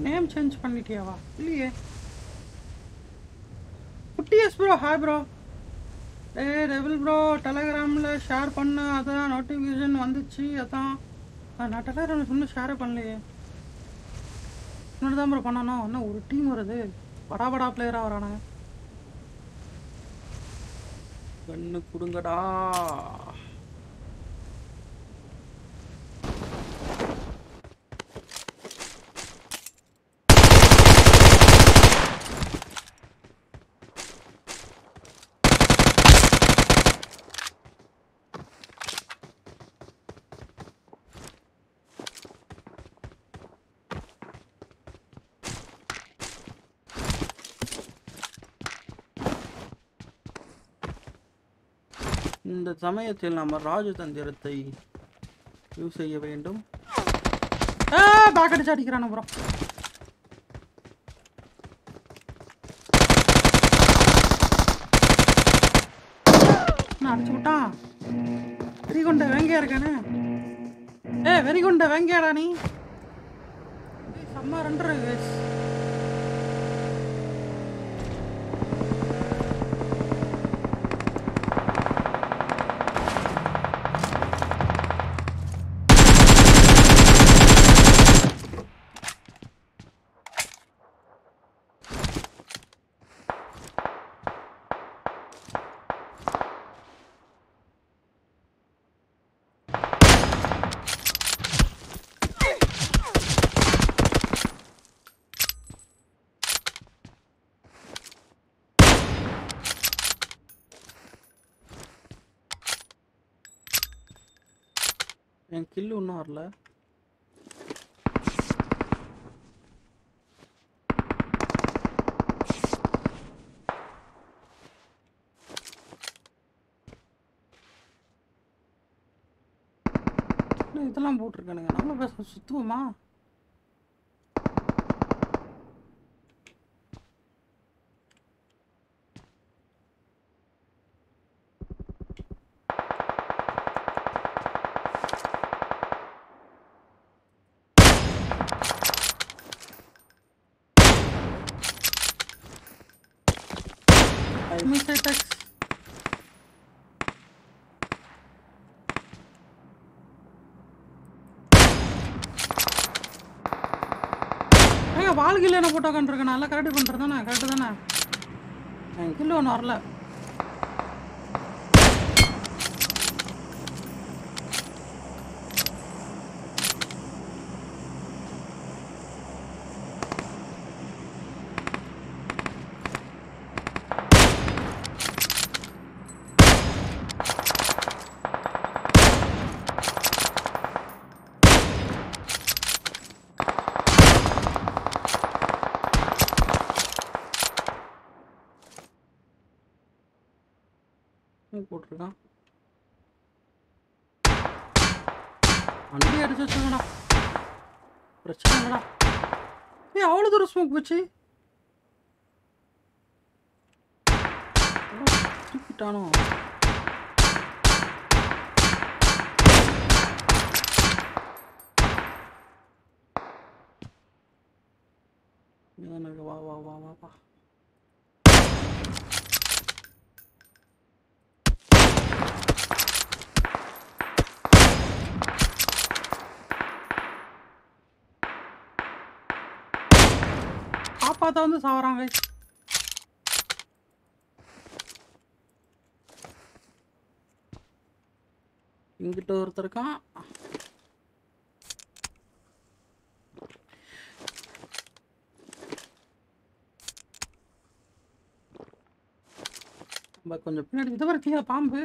Name change பண்ணிட்டியாவா இல்லையே குட்டிஎஸ் ப்ரோ ஹாய் ப்ரோ ஏ ரெவில் ப்ரோ டெலகிராமில் ஷேர் பண்ண அதான் நோட்டிஃபிகேஷன் வந்துச்சு அதான் ஆ, நான் டெலகிராமில் இன்னும் ஷேரே பண்ணலையே இன்னொரு தான் ப்ரோ பண்ணணும் இன்னும் ஒரு டீம் வருது படா படா பிளேயராக வரானுங்க கண்ணு கொடுங்கடா இந்த சமயத்தில் நம்ம ராஜதந்திரத்தை யூஸ் செய்ய வேண்டும் ஆ பேக் அடிச்சு அடிக்கிறானு ப்ரோ நான் அடிச்சு விட்டான் வெறிகொண்ட வேங்கையா இருக்கானே ஏ வெறிகொண்ட வேங்கையாடா நீ ஏய், செம்ம ரெண்டு இருக்கு என் கில்லு இன்னும் வரல என்ன இதெல்லாம் போட்டிருக்கானுங்க நம்ம பேச சுத்துவோமா Miss Apex. ஏங்க வால் கில்லு என்ன போட்டோ கண்டிருக்கேன் நல்லா கரெக்ட் பண்ணுறது தானே கரெக்டு தானே என் கில்லு ஒன்று வரல எங்க போட்டிருக்கான் வண்டி அடிச்சு வச்சுக்கடா பிரச்சனை இல்லடா ஏய் அவ்வளோ தூரம் ஸ்மோக் போச்சு அட, தூக்கிட்டானோ இங்கதானே இருக்கு. வா வா வா வா வா பாப்பா தான் வந்து சாவறாங்க இங்கிட்ட ஒருத்தர் இருக்கான் நம்ம கொஞ்சம் பின்னாடி இதை வரைக்கும் பாம்பு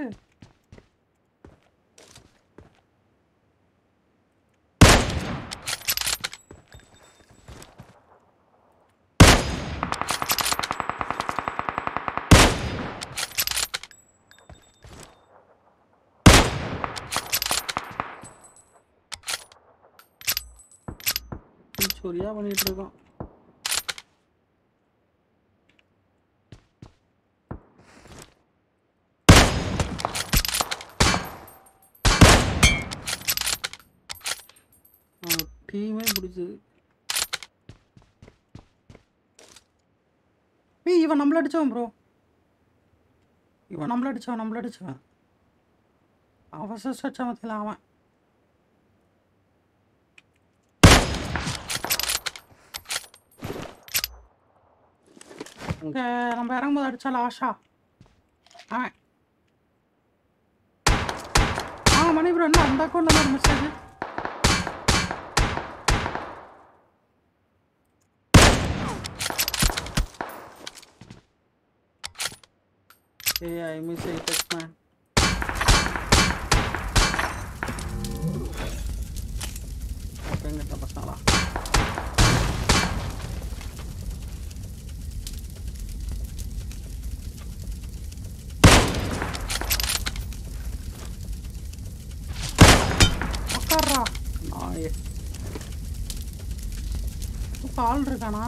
சொரியா பண்ணிட்டு இருக்கோம் டீமே பிடிச்சது ஏய் இவன் நம்மள அடிச்சவன் ப்ரோ இவன் நம்மள அடிச்சவன் நம்மள அடிச்சவன் அவன் சிஸ்ட் அடிச்சான் மத்தியில் அவன் இங்கே நம்ம இறங்கும்போது அடிச்சால ஆஷா அவன் ஆ மணி ப்ரோ என்ன அந்த அக்கௌண்ட்ல மாதிரி மெசேஜ் ஏய் I miss I text man எங்கிட்ட பசங்களா உட்கார்றா நாயே இப்போ ஆள் இருக்கானா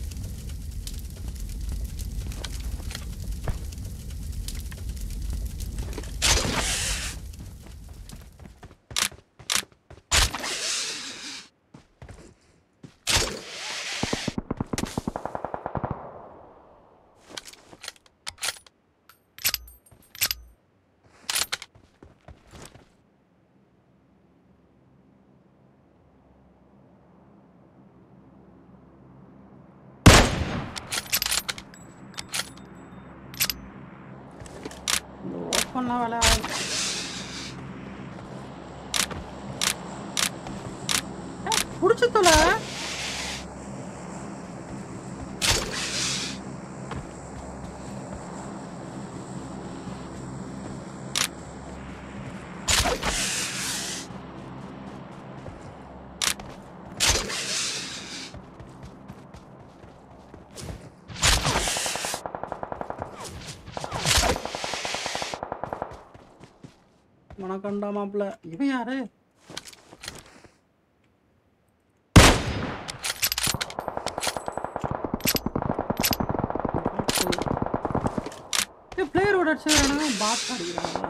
இந்த ஓப்பன்லாம் வேலை ஆகுது பிடிச்சி தொலை உனக்கண்டா மாப்பிள்ள இவன் யாரு பிளேயரோட அடிச்சுக்கிறானுங்க பாட் அடிக்கிறாங்களா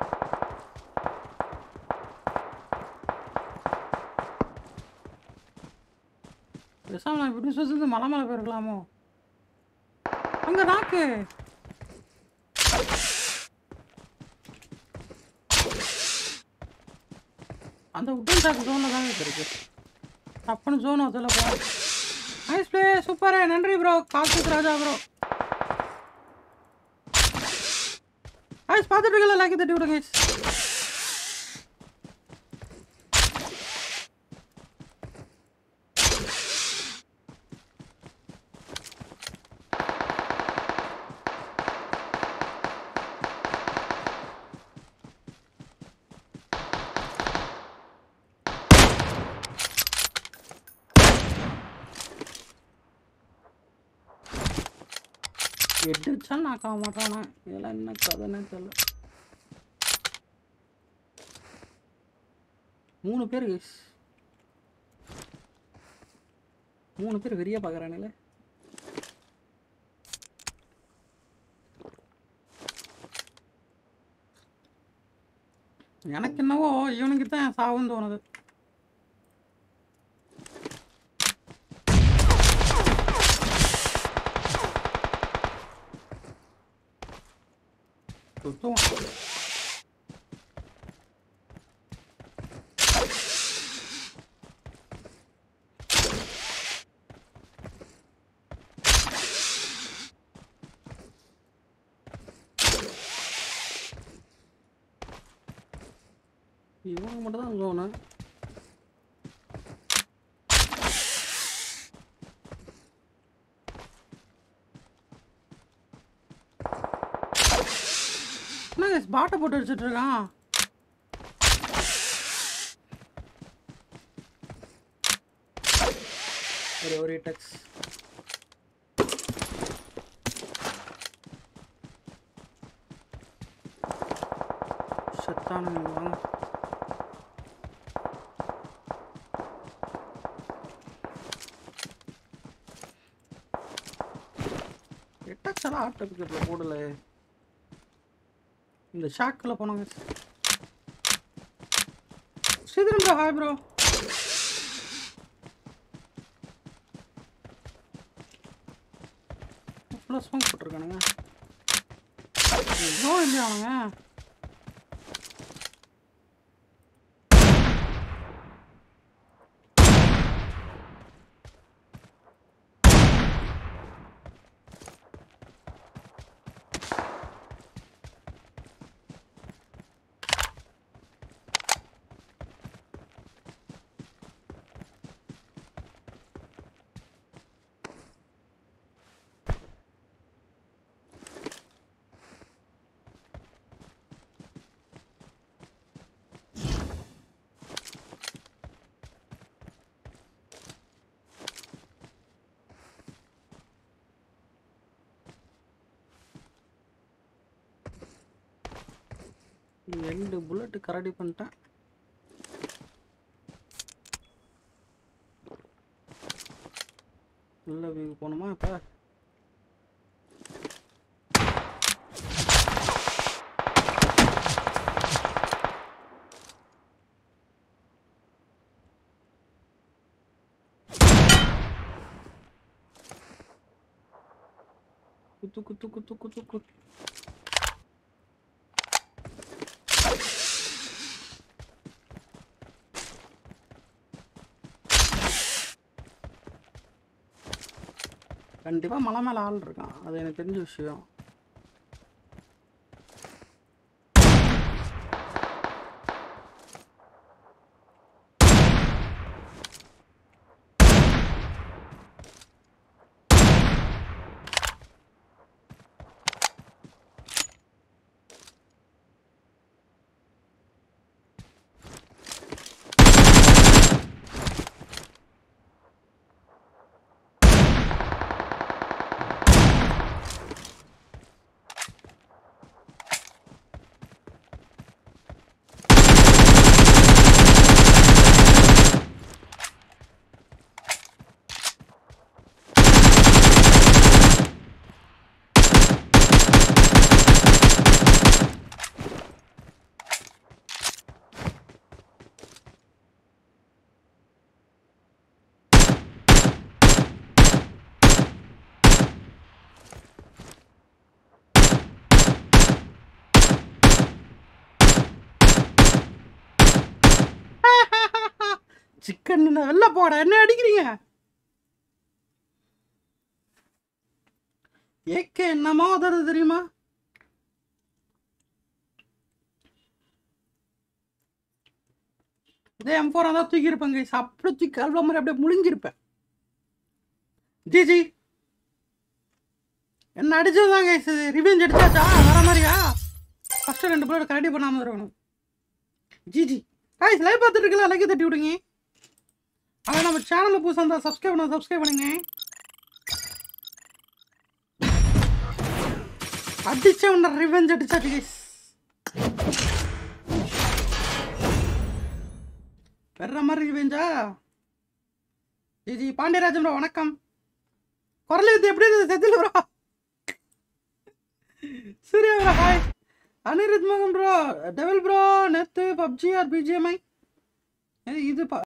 பேசாம நான் இப்படி சொல்லி மலை மேலே போயிருக்கலாமோ அங்க நாக்கு அந்த உட்டன் டாக் ஜோனில் தாங்க இப்போ இருக்கு டப்புன்னு ஜோன் அதில் போ நைஸ் ப்ளே சூப்பர் நன்றி ப்ரோ கார்த்திக் ராஜா ப்ரோ ஐஸ் பார்த்துட்டு இருக்கல லைக் தட்டி விடுங்க guys. எட்டு வச்சாலும் நான் ஆக மாட்டானே இதெல்லாம் என்ன கதைன்னு தெரியல மூணு பேர் guys. மூணு பேர் வெறியா பார்க்குறானுங்களே எனக்கு என்னவோ இவனுக்கு தான் சாவுன்னு தோணுது சுத்தம் இவங்க மட்டும் தான் ஜோனு என்ன பாட்டை போட்டு அடிச்சிட்டு இருக்கான் ஒரே ஒரே டச் செத்தானுங்க வாங்க எட்டாக்ஸெல்லாம் ஆட்டோ பிக்கெட்டில் போடல இந்த ஷாக்கில் போனாங்க ஸ்ரீதரன் ப்ரோ ஹாய் ப்ரோ தான் ஸ்மோக் போட்டிருக்கானுங்க எவ்வளோ இல்லையா அவனுங்க ரெண்டு புல்லட்டு கரடி பண்ணிட்டேன் உள்ள வியூ போகணுமா இப்போ குத்து குத்து குத்து குத்து குத்து கண்டிப்பாக மலை மேலே ஆள் இருக்கான் அது எனக்கு தெரிஞ்ச விஷயம் சிக்கன் வெளில போட என்ன அடிக்கிறீங்க ஏக்க என்னமா உதறது தெரியுமா இதே எம் ஃபோர் தான் தூக்கியிருப்பேன் கைஸ் அப்படியே தூக்கி அல்வா மாதிரி அப்படியே முழுங்கியிருப்பேன் ஜி ஜி என்ன அடிச்சது தான் கைஸ் ரிவெஞ்ச் அடிச்சாச்சா வர மாதிரியா ஃபஸ்ட்டு ரெண்டு பேரோட கரடி பண்ணாமல் இருக்கணும் ஜி ஜி கைஸ் லைவ் பார்த்துட்டு இருக்கலாம் லைக் தட்டி விடுங்க ஆனால் நம்ம சேனலில் புதுசாக இருந்தால் சப்ஸ்கிரைப் பண்ண சப்ஸ்கிரைப் பண்ணுங்க அடிச்ச உன்ன ரிவெஞ்ச் அடிச்சாச்சு கைஸ் பெற மாதிரி ரிவெஞ்சா ஜி ஜி பாண்டியராஜன் ப்ரோ வணக்கம் குரல் இது எப்படி இருந்தது Senthil bro Suriya bro hi Anirudh மகன் ப்ரோ டெவல் ப்ரோ நெத்து பப்ஜி ஆர் பிஜிஎம்ஐ இது ப-